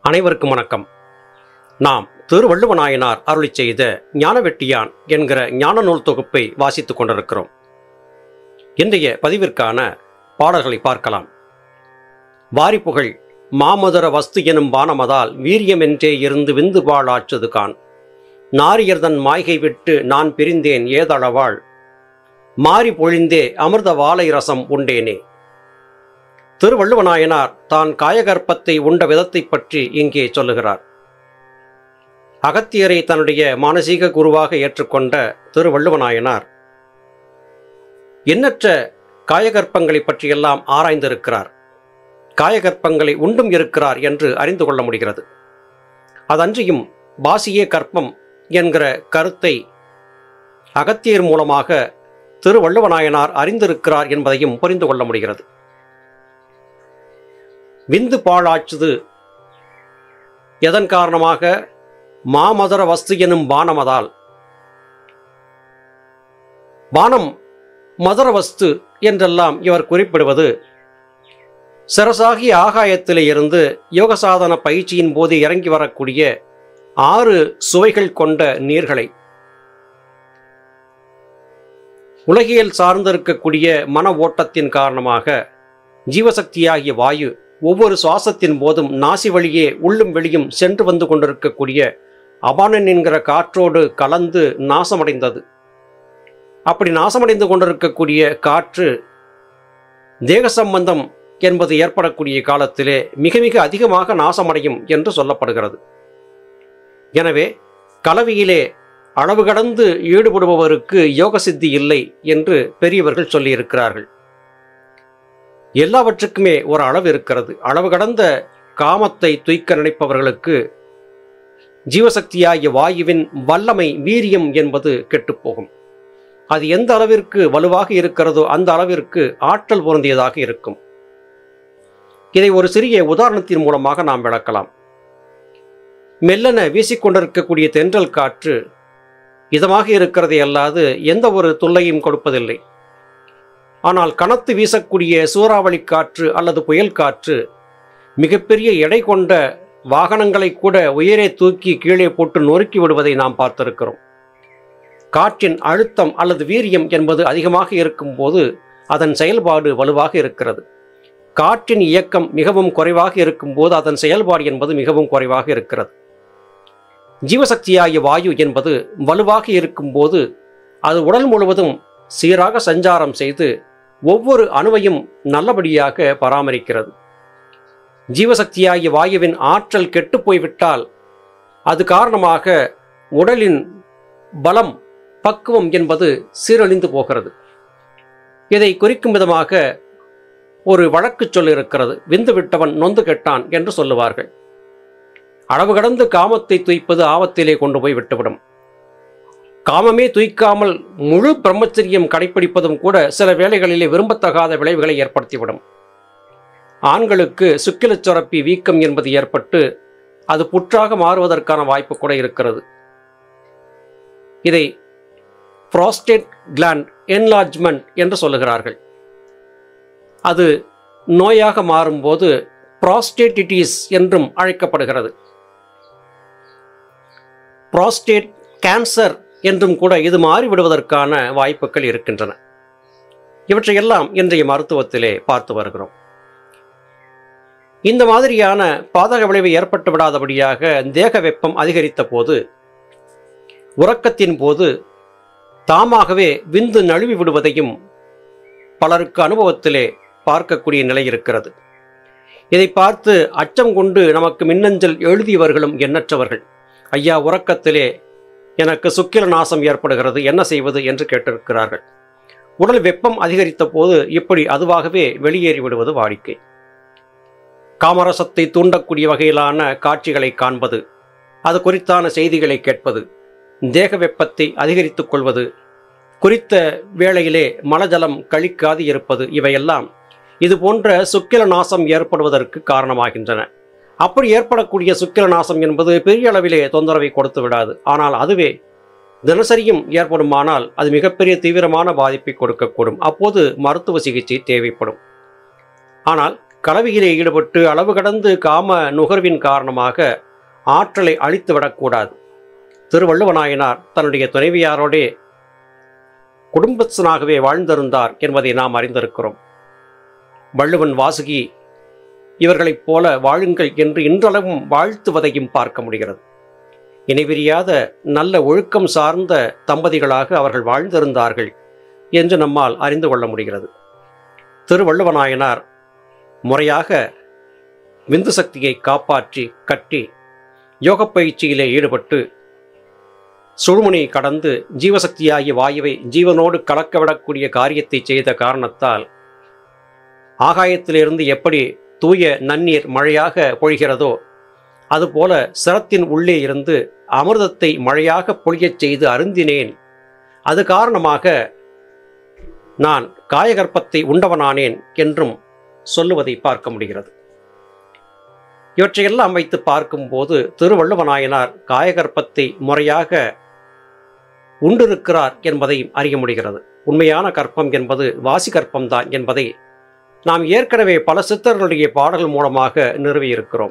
அனைவருக்கும் வணக்கம் நாம் திருவள்ளுவநாயனார் அருளிச் செய்த ஞானவெட்டியான் என்கிற ஞான நூல் தொகுப்பை வாசித்துக் கொண்டிருக்கிறோம் இன்றைய பதிவிற்கான பாடல்களை பார்க்கலாம் வாரிப்புகழ் மாமதுர வஸ்து எனும் வானமதால் வீரியமென்றே இருந்து விந்து வாழாற்றது கான் நாரியர்தன் மாய்கை விட்டு நான் பிரிந்தேன் ஏதளவாள் மாறி பொழிந்தே அமிர்த வாழை ரசம் உண்டேனே திருவள்ளுவநாயனார் தான் காயகற்பத்தை உண்ட விதத்தைப் பற்றி இங்கே சொல்லுகிறார் அகத்தியரை தன்னுடைய மானசீக குருவாக ஏற்றுக்கொண்ட திருவள்ளுவநாயனார் எண்ணற்ற காயகற்பங்களை பற்றியெல்லாம் ஆராய்ந்திருக்கிறார் காயகற்பங்களை உண்டும் இருக்கிறார் என்று அறிந்து கொள்ள முடிகிறது அதன்றியும் பாசியே கற்பம் என்கிற கருத்தை அகத்தியர் மூலமாக திருவள்ளுவநாயனார் அறிந்திருக்கிறார் என்பதையும் புரிந்து கொள்ள முடிகிறது விந்து பாழாச்சுது எதன் காரணமாக மாமதுர வஸ்து எனும் பானமதால் பானம் மதுர வஸ்து என்றெல்லாம் இவர் குறிப்பிடுவது சிரசாகிய ஆகாயத்திலே இருந்து யோகசாதன பயிற்சியின் போது இறங்கி வரக்கூடிய ஆறு சுவைகள் கொண்ட நீர்களை உலகியல் சார்ந்திருக்கக்கூடிய மன ஓட்டத்தின் காரணமாக ஜீவசக்தியாகிய வாயு ஒவ்வொரு சுவாசத்தின் போதும் நாசி வழியே உள்ளும் வெளியும் சென்று வந்து கொண்டிருக்கக்கூடிய அபானன் என்கிற காற்றோடு கலந்து நாசமடைந்தது அப்படி நாசமடைந்து கொண்டிருக்கக்கூடிய காற்று தேக சம்பந்தம் என்பது ஏற்படக்கூடிய காலத்திலே மிக மிக அதிகமாக நாசமடையும் என்று சொல்லப்படுகிறது எனவே கலவியிலே அளவு கடந்து ஈடுபடுபவருக்கு யோக சித்தி இல்லை என்று பெரியவர்கள் சொல்லியிருக்கிறார்கள் எல்லாவற்றுக்குமே ஒரு அளவு இருக்கிறது அளவு கடந்த காமத்தை துய்க்க நினைப்பவர்களுக்கு ஜீவசக்தியாகிய வாயுவின் வல்லமை வீரியம் என்பது கெட்டுப்போகும் அது எந்த அளவிற்கு வலுவாக இருக்கிறதோ அந்த அளவிற்கு ஆற்றல் பொருந்தியதாக இருக்கும் இதை ஒரு சிறிய உதாரணத்தின் மூலமாக நாம் விளக்கலாம் மெல்லென வீசிக்கொண்டிருக்கக்கூடிய தென்றல் காற்று இதமாக இருக்கிறதே அல்லாது எந்த ஒரு தொல்லையும் கொடுப்பதில்லை ஆனால் கனத்து வீசக்கூடிய சூறாவளி காற்று அல்லது புயல் காற்று மிகப்பெரிய எடை கொண்ட வாகனங்களை கூட உயரே தூக்கி கீழே போட்டு நொறுக்கி விடுவதை நாம் பார்த்திருக்கிறோம் காற்றின் அழுத்தம் அல்லது வீரியம் என்பது அதிகமாக இருக்கும்போது அதன் செயல்பாடு வலுவாக இருக்கிறது காற்றின் இயக்கம் மிகவும் குறைவாக இருக்கும்போது அதன் செயல்பாடு என்பது மிகவும் குறைவாக இருக்கிறது ஜீவசக்தியாகிய வாயு என்பது வலுவாக இருக்கும்போது அது உடல் முழுவதும் சீராக சஞ்சாரம் செய்து ஒவ்வொரு அணுவையும் நல்லபடியாக பராமரிக்கிறது ஜீவசக்தியாகிய வாயுவின் ஆற்றல் கெட்டு போய்விட்டால் அது காரணமாக உடலின் பலம் பக்குவம் என்பது சீரழிந்து போகிறது இதை குறிக்கும் விதமாக ஒரு வழக்கு சொல் இருக்கிறது விந்து விட்டவன் நொந்து கெட்டான் என்று சொல்லுவார்கள் அளவு கடந்து காமத்தை துய்ப்பது ஆபத்திலே கொண்டு போய் விட்டுவிடும் காமமே துய்க்காமல் முழு பிரம்மச்சரியம் கடைப்பிடிப்பதும் கூட சில வேளைகளிலே விரும்பத்தகாத விளைவுகளை ஏற்படுத்திவிடும் ஆண்களுக்கு சுக்கிலச் சுரப்பி வீக்கம் என்பது ஏற்பட்டு அது புற்றாக மாறுவதற்கான வாய்ப்பு கூட இருக்கிறது இதை ப்ராஸ்டேட் கிளாண்ட் என்லார்ஜ்மெண்ட் என்று சொல்லுகிறார்கள் அது நோயாக மாறும்போது ப்ராஸ்டேட்டிட்டிஸ் என்றும் அழைக்கப்படுகிறது ப்ராஸ்டேட் கேன்சர் என்றும் கூட இது மாறிவிடுவதற்கான வாய்ப்புகள் இருக்கின்றன இவற்றையெல்லாம் இன்றைய மருத்துவத்திலே பார்த்து வருகிறோம் இந்த மாதிரியான பாதக விளைவு ஏற்பட்டு விடாதபடியாக தேக வெப்பம் அதிகரித்த போது உறக்கத்தின் போது தாமாகவே விந்து நழுவி விடுவதையும் பலருக்கு அனுபவத்திலே பார்க்கக்கூடிய நிலை இருக்கிறது இதை பார்த்து அச்சம் கொண்டு நமக்கு மின்னஞ்சல் எழுதியவர்களும் எண்ணற்றவர்கள் ஐயா உறக்கத்திலே எனக்கு சுக்கிர நாசம் ஏற்படுகிறது என்ன செய்வது என்று கேட்டிருக்கிறார்கள் உடல் வெப்பம் அதிகரித்த போது இப்படி அதுவாகவே வெளியேறி விடுவது வாடிக்கை காமரசத்தை தூண்டக்கூடிய வகையிலான காட்சிகளை காண்பது அது குறித்தான செய்திகளை கேட்பது தேக வெப்பத்தை அதிகரித்துக் கொள்வது குறித்த வேளையிலே மலஜலம் கழிக்காது இருப்பது இவையெல்லாம் இது போன்ற சுக்கில நாசம் ஏற்படுவதற்கு காரணமாகின்றன அப்படி ஏற்படக்கூடிய சுக்கிர நாசம் என்பது பெரிய அளவிலே தொந்தரவை கொடுத்து விடாது ஆனால் அதுவே தினசரியும் ஏற்படுமானால் அது மிகப்பெரிய தீவிரமான பாதிப்பை கொடுக்கக்கூடும் அப்போது மருத்துவ சிகிச்சை தேவைப்படும் ஆனால் கலவியிலே ஈடுபட்டு அளவு கடந்து காம நுகர்வின் காரணமாக ஆற்றலை அழித்துவிடக்கூடாது திருவள்ளுவநாயனார் தன்னுடைய துணைவியாரோடே குடும்பஸ்தனாகவே வாழ்ந்திருந்தார் என்பதை நாம் அறிந்திருக்கிறோம் வள்ளுவன் வாசுகி இவர்களைப் போல வாழுங்கள் என்று இன்றளவும் வாழ்த்துவதையும் பார்க்க முடிகிறது இணைவிரியாத நல்ல ஒழுக்கம் சார்ந்த தம்பதிகளாக அவர்கள் வாழ்ந்திருந்தார்கள் என்று நம்மால் அறிந்து கொள்ள முடிகிறது திருவள்ளுவநாயனார் முறையாக விந்து சக்தியை காப்பாற்றி கட்டி யோகப் பயிற்சியிலே ஈடுபட்டு சுழுமுனை கடந்து ஜீவசக்தியாகிய வாயுவை ஜீவனோடு கலக்கவிடக்கூடிய காரியத்தை செய்த காரணத்தால் ஆகாயத்திலிருந்து எப்படி தூய நன்னீர் மழையாக பொழிகிறதோ அதுபோல சிரத்தின் உள்ளே இருந்து அமிர்தத்தை மழையாக பொழியச் செய்து அருந்தினேன் அது காரணமாக நான் காயகற்பத்தை உண்டவனானேன் என்றும் சொல்லுவதை பார்க்க முடிகிறது இவற்றையெல்லாம் வைத்து பார்க்கும்போது திருவள்ளுவநாயனார் காயகற்பத்தை முறையாக உண்டிருக்கிறார் என்பதையும் அறிய முடிகிறது உண்மையான கற்பம் என்பது வாசி கற்பம்தான் என்பதை நாம் ஏற்கனவே பல சித்தர்களுடைய பாடல்கள் மூலமாக நிறுவியிருக்கிறோம்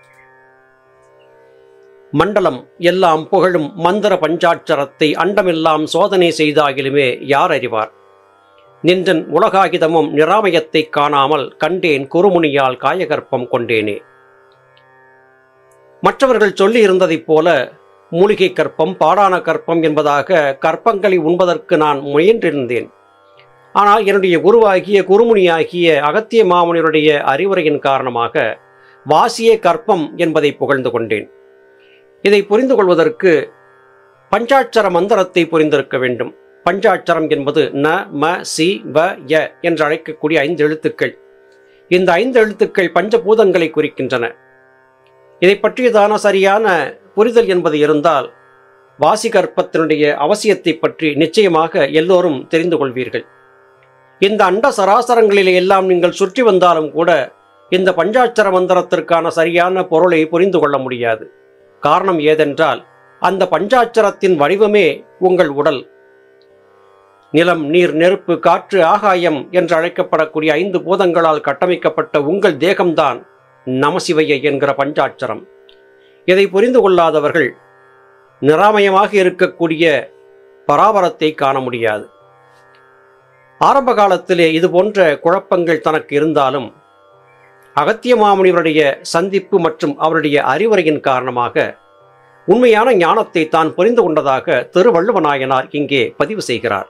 மண்டலம் எல்லாம் புகழும் மந்திர பஞ்சாட்சரத்தை அண்டமெல்லாம் சோதனை செய்தாகிலுமே யார் அறிவார் நின்றன் உலகாகிதமும் நிராமயத்தைக் காணாமல் கண்டேன் குறுமுனியால் காயகற்பம் கொண்டேனே மற்றவர்கள் சொல்லி இருந்ததைப் போல மூலிகை கற்பம் பாடான கற்பம் என்பதாக கற்பங்களை உண்பதற்கு நான் முயன்றிருந்தேன் ஆனால் என்னுடைய குருவாகிய குருமுனியாகிய அகத்திய மாமுனிவருடைய அறிவுரையின் காரணமாக வாசிய கற்பம் என்பதை புகழ்ந்து கொண்டேன் இதை புரிந்து கொள்வதற்கு பஞ்சாட்சர மந்திரத்தை புரிந்திருக்க வேண்டும் பஞ்சாட்சரம் என்பது ந ம சி வ ய என்று அழைக்கக்கூடிய ஐந்து எழுத்துக்கள் இந்த ஐந்து எழுத்துக்கள் பஞ்சபூதங்களை குறிக்கின்றன இதை பற்றியதான சரியான புரிதல் என்பது இருந்தால் வாசி கற்பத்தினுடைய அவசியத்தை பற்றி நிச்சயமாக எல்லோரும் தெரிந்து கொள்வீர்கள் இந்த அண்ட சராசரங்களிலே எல்லாம் நீங்கள் சுற்றி வந்தாலும் கூட இந்த பஞ்சாட்சர மந்திரத்திற்கான சரியான பொருளை புரிந்து கொள்ள முடியாது காரணம் ஏதென்றால் அந்த பஞ்சாட்சரத்தின் வடிவமே உங்கள் உடல் நிலம் நீர் நெருப்பு காற்று ஆகாயம் என்று அழைக்கப்படக்கூடிய ஐந்து பூதங்களால் கட்டமைக்கப்பட்ட உங்கள் தேகம்தான் நமசிவைய என்கிற பஞ்சாட்சரம் இதை புரிந்து கொள்ளாதவர்கள் நிராமயமாக இருக்கக்கூடிய பராபரத்தை காண முடியாது ஆரம்ப காலத்திலே இது போன்ற குழப்பங்கள் தனக்கு இருந்தாலும் அகத்திய மாமுனிவருடைய சந்திப்பு மற்றும் அவருடைய அறிவுரையின் காரணமாக உண்மையான ஞானத்தை தான் புரிந்து கொண்டதாக திருவள்ளுவநாயனார் இங்கே பதிவு செய்கிறார்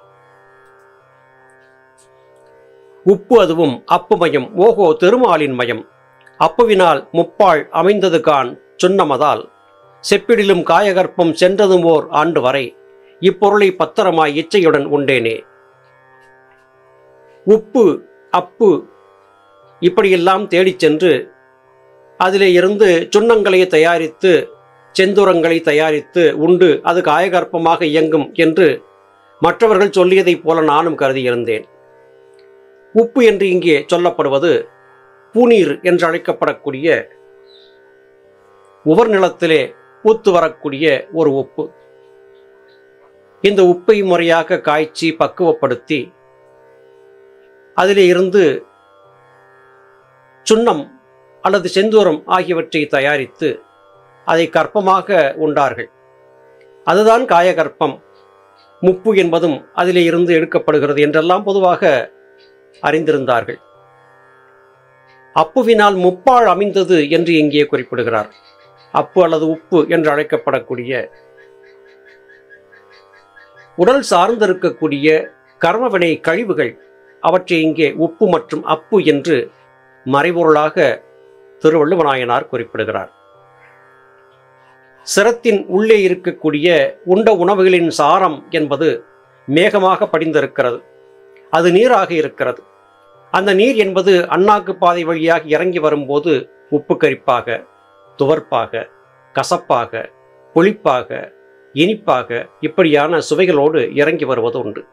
உப்பு அதுவும் அப்புமயம் ஓஹோ திருமாலின் மயம் அப்புவினால் முப்பாள் அமைந்தது கான் சொன்னமதால் செப்பிடிலும் காயகற்பம் சென்றதும் ஓர் ஆண்டு வரை இப்பொருளை பத்திரமாய் இச்சையுடன் உண்டேனே உப்பு அப்பு இப்படியெல்லாம் தேடிச் சென்று அதிலே இருந்து சுண்ணங்களை தயாரித்து செந்துரங்களை தயாரித்து உண்டு அது காயகற்பமாக இயங்கும் என்று மற்றவர்கள் சொல்லியதைப் போல நானும் கருதியிருந்தேன் உப்பு என்று இங்கே சொல்லப்படுவது பூநீர் என்று அழைக்கப்படக்கூடிய உவர் நிலத்திலே பூத்து வரக்கூடிய ஒரு உப்பு இந்த உப்பை முறையாக காய்ச்சி பக்குவப்படுத்தி அதிலே இருந்து சுண்ணம் அல்லது செந்தூரம் ஆகியவற்றை தயாரித்து அதை கற்பமாக உண்டார்கள் அதுதான் காயகற்பம் முப்பு என்பதும் அதிலே இருந்து எடுக்கப்படுகிறது என்றெல்லாம் பொதுவாக அறிந்திருந்தார்கள் அப்புவினால் முப்பாள் அமைந்தது என்று இங்கே குறிப்பிடுகிறார் அப்பு அல்லது உப்பு என்று அழைக்கப்படக்கூடிய உடல் சார்ந்திருக்கக்கூடிய கர்மவினை கழிவுகள் அவற்றை இங்கே உப்பு மற்றும் அப்பு என்று மறைபொருளாக திருவள்ளுவநாயனார் குறிப்பிடுகிறார் சிரத்தின் உள்ளே இருக்கக்கூடிய உண்ட உணவுகளின் சாரம் என்பது மேகமாக படிந்திருக்கிறது அது நீராக இருக்கிறது அந்த நீர் என்பது அண்ணாக்கு பாதை வழியாக இறங்கி வரும்போது உப்பு கரிப்பாக துவர்ப்பாக கசப்பாக புளிப்பாக இனிப்பாக இப்படியான சுவைகளோடு இறங்கி வருவது உண்டு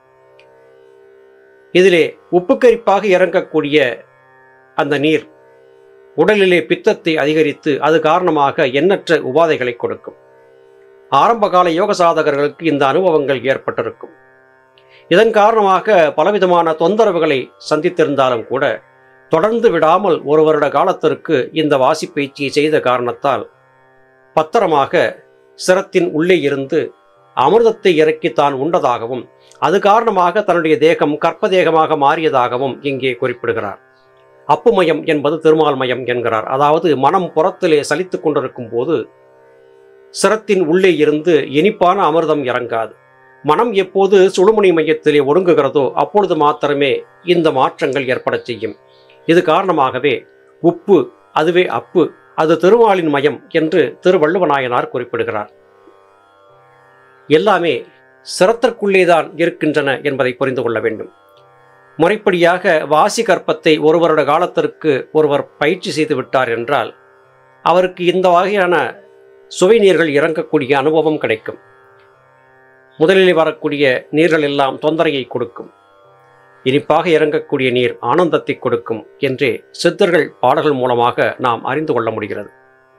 இதிலே உப்பு கரிப்பாக இறங்கக்கூடிய அந்த நீர் உடலிலே பித்தத்தை அதிகரித்து அது காரணமாக எண்ணற்ற உபாதைகளை கொடுக்கும் ஆரம்பகால யோக சாதகர்களுக்கு இந்த அனுபவங்கள் ஏற்பட்டிருக்கும் இதன் காரணமாக பலவிதமான தொந்தரவுகளை சந்தித்திருந்தாலும் கூட தொடர்ந்து விடாமல் ஒரு வருட காலத்திற்கு இந்த வாசிப்பயிற்சியை செய்த காரணத்தால் பத்திரமாக சிரத்தின் உள்ளே இருந்து அமிர்தத்தை இறக்கி தான் உண்டதாகவும் அது காரணமாக தன்னுடைய தேகம் கற்பதேகமாக மாறியதாகவும் இங்கே குறிப்பிடுகிறார் அப்புமயம் என்பது திருமால்மயம் என்கிறார் அதாவது மனம் புறத்திலே சலித்துக் கொண்டிருக்கும் போது சிரத்தின் உள்ளே இருந்து இனிப்பான அமிர்தம் இறங்காது மனம் எப்போது சுழுமுனை மையத்திலே ஒடுங்குகிறதோ அப்பொழுது மாத்திரமே இந்த மாற்றங்கள் ஏற்படச் செய்யும் இது காரணமாகவே உப்பு அதுவே அப்பு அது திருமாலின் மயம் என்று திருவள்ளுவநாயனார் குறிப்பிடுகிறார் எல்லாமே சிரத்திற்குள்ளேதான் இருக்கின்றன என்பதை புரிந்து கொள்ள வேண்டும் முறைப்படியாக வாசி கற்பத்தை ஒரு வருட காலத்திற்கு ஒருவர் பயிற்சி செய்து விட்டார் என்றால் அவருக்கு இந்த வகையான சுவை நீர்கள் இறங்கக்கூடிய அனுபவம் கிடைக்கும் முதலில் வரக்கூடிய நீர்கள் எல்லாம் தொந்தரையை கொடுக்கும் இனிப்பாக இறங்கக்கூடிய நீர் ஆனந்தத்தை கொடுக்கும் என்றே சித்தர்கள் பாடல்கள் மூலமாக நாம் அறிந்து கொள்ள முடிகிறது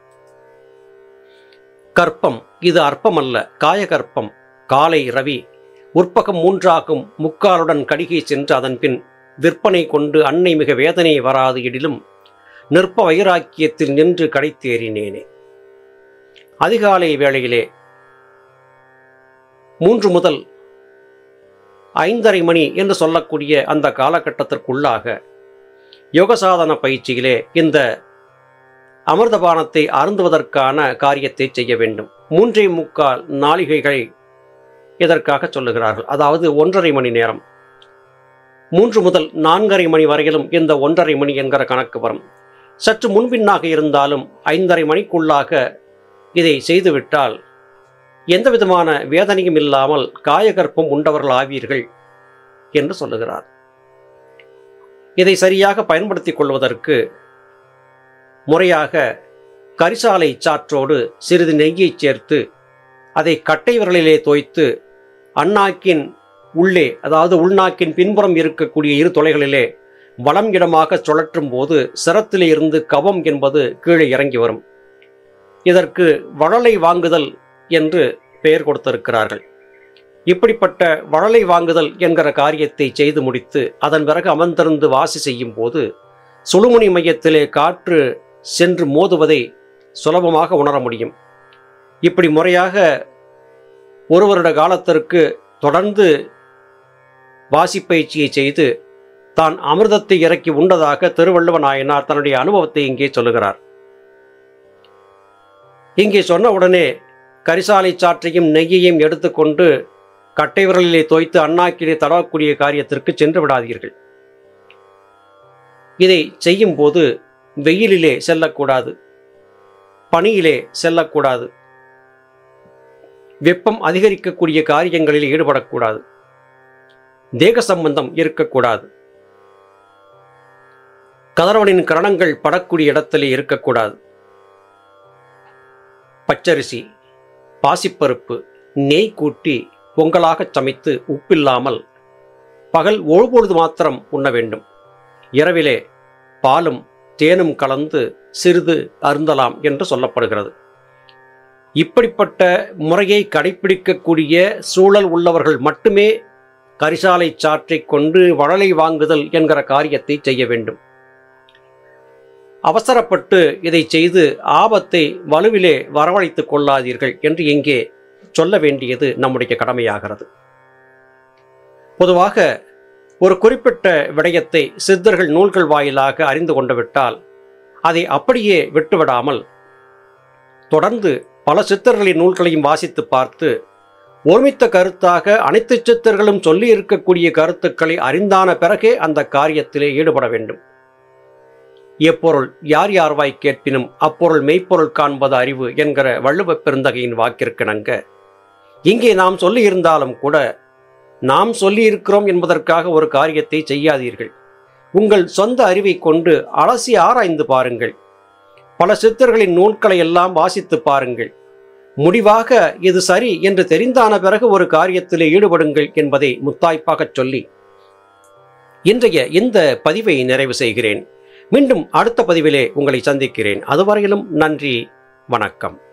கற்பம் இது அற்பமல்ல காயகற்பம் காலை ரவி உற்பகம் மூன்றாகும் முக்காலுடன் கடிகை சென்று அதன் பின் விற்பனை கொண்டு அன்னை மிக வேதனை வராது எடிலும் நிற்ப வைராக்கியத்தில் நின்று கடைத்தேறினேனே அதிகாலை வேளையிலே மூன்று முதல் ஐந்தரை மணி என்று சொல்லக்கூடிய அந்த காலகட்டத்திற்குள்ளாக யோகசாதன பயிற்சியிலே இந்த அமிர்தபானத்தை அருந்துவதற்கான காரியத்தை செய்ய வேண்டும் மூன்றே முக்கால் நாளிகைகளை இதற்காக சொல்லுகிறார்கள் அதாவது ஒன்றரை மணி நேரம் மூன்று முதல் நான்கரை மணி வரையிலும் இந்த ஒன்றரை மணி என்கிற கணக்கு வரும் சற்று முன்பின்னாக இருந்தாலும் ஐந்தரை மணிக்குள்ளாக இதை செய்துவிட்டால் எந்த விதமான வேதனையும் இல்லாமல் காயகற்பம் உண்டவர்கள் ஆவீர்கள் என்று சொல்லுகிறார் இதை சரியாக பயன்படுத்திக் கொள்வதற்கு முறையாக கரிசாலை சாற்றோடு சிறிது நெய்யை சேர்த்து அதை கட்டை விரலிலே தோய்த்து அண்ணாக்கின் உள்ளே அதாவது உள்நாக்கின் பின்புறம் இருக்கக்கூடிய இரு தொலைகளிலே வலம் இடமாக சுழற்றும் போது சிரத்திலே இருந்து கவம் என்பது கீழே இறங்கி வரும் இதற்கு வழலை வாங்குதல் என்று பெயர் கொடுத்திருக்கிறார்கள் இப்படிப்பட்ட வழலை வாங்குதல் என்கிற காரியத்தை செய்து முடித்து அதன் பிறகு அமர்ந்திருந்து வாசி செய்யும் போது சுழுமுனி மையத்திலே காற்று சென்று மோதுவதை சுலபமாக உணர முடியும் இப்படி முறையாக ஒரு வருட காலத்திற்கு தொடர்ந்து வாசிப்பயிற்சியை செய்து தான் அமிர்தத்தை இறக்கி உண்டதாக திருவள்ளுவ நாயனார் தன்னுடைய அனுபவத்தை இங்கே சொல்லுகிறார் இங்கே சொன்ன உடனே கரிசாலை சாற்றையும் நெய்யையும் எடுத்துக்கொண்டு கட்டை விரலிலே தோய்த்து அண்ணாக்கிலே தடவக்கூடிய காரியத்திற்கு சென்று விடாதீர்கள் இதை செய்யும் போது வெயிலிலே செல்லக்கூடாது பனியிலே செல்லக்கூடாது வெப்பம் அதிகரிக்கக்கூடிய காரியங்களில் ஈடுபடக்கூடாது தேக சம்பந்தம் இருக்கக்கூடாது கதிரவனின் கரணங்கள் படக்கூடிய இடத்திலே இருக்கக்கூடாது பச்சரிசி பாசிப்பருப்பு நெய் கூட்டி பொங்கலாகச் சமைத்து உப்பில்லாமல் பகல் ஒழுபொழுது மாத்திரம் உண்ண வேண்டும் இரவிலே பாலும் தேனும் கலந்து சிறிது அருந்தலாம் என்று சொல்லப்படுகிறது இப்படிப்பட்ட முறையை கடைபிடிக்கக்கூடிய சூழல் உள்ளவர்கள் மட்டுமே கரிசாலை சாற்றை கொண்டு வழலை வாங்குதல் என்கிற காரியத்தை செய்ய வேண்டும் அவசரப்பட்டு இதை செய்து ஆபத்தை வலுவிலே வரவழைத்துக் கொள்ளாதீர்கள் என்று இங்கே சொல்ல வேண்டியது நம்முடைய கடமையாகிறது பொதுவாக ஒரு குறிப்பிட்ட விடயத்தை சித்தர்கள் நூல்கள் வாயிலாக அறிந்து கொண்டு விட்டால் அதை அப்படியே விட்டுவிடாமல் தொடர்ந்து பல சித்தர்களின் நூல்களையும் வாசித்து பார்த்து ஒருமித்த கருத்தாக அனைத்து சித்தர்களும் சொல்லி இருக்கக்கூடிய கருத்துக்களை அறிந்தான பிறகே அந்த காரியத்திலே ஈடுபட வேண்டும் எப்பொருள் யார் யார்வாய் கேட்பினும் அப்பொருள் மெய்ப்பொருள் காண்பது அறிவு என்கிற வள்ளுவப் பெருந்தகையின் வாக்கிற்கிணங்க இங்கே நாம் சொல்லியிருந்தாலும் கூட நாம் சொல்லியிருக்கிறோம் என்பதற்காக ஒரு காரியத்தை செய்யாதீர்கள் உங்கள் சொந்த அறிவை கொண்டு அலசி ஆராய்ந்து பாருங்கள் பல சித்தர்களின் நூல்களை எல்லாம் வாசித்து பாருங்கள் முடிவாக இது சரி என்று தெரிந்தான பிறகு ஒரு காரியத்திலே ஈடுபடுங்கள் என்பதை முத்தாய்ப்பாகச் சொல்லி இன்றைய இந்த பதிவை நிறைவு செய்கிறேன் மீண்டும் அடுத்த பதிவிலே உங்களை சந்திக்கிறேன் அதுவரையிலும் நன்றி வணக்கம்